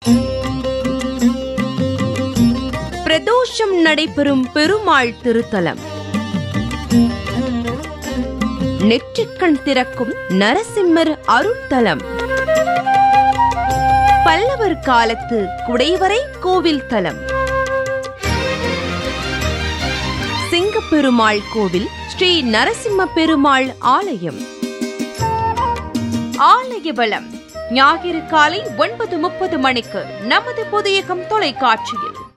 பிரதோஷம் நடைபெறும் பெருமாள் திருத்தலம் நெற்றிக்கண் திறக்கும் நரசிம்மர் அருட்தலம் பல்லவர் காலத்து குடைவரை கோவில் தலம் சிங்கப்பெருமாள் கோவில் ஸ்ரீ நரசிம்ம பெருமாள் ஆலயம் ஆலய வளம் ஞாயிறு காலை ஒன்பது முப்பது மணிக்கு நமது புதியகம் தொலைக்காட்சியில்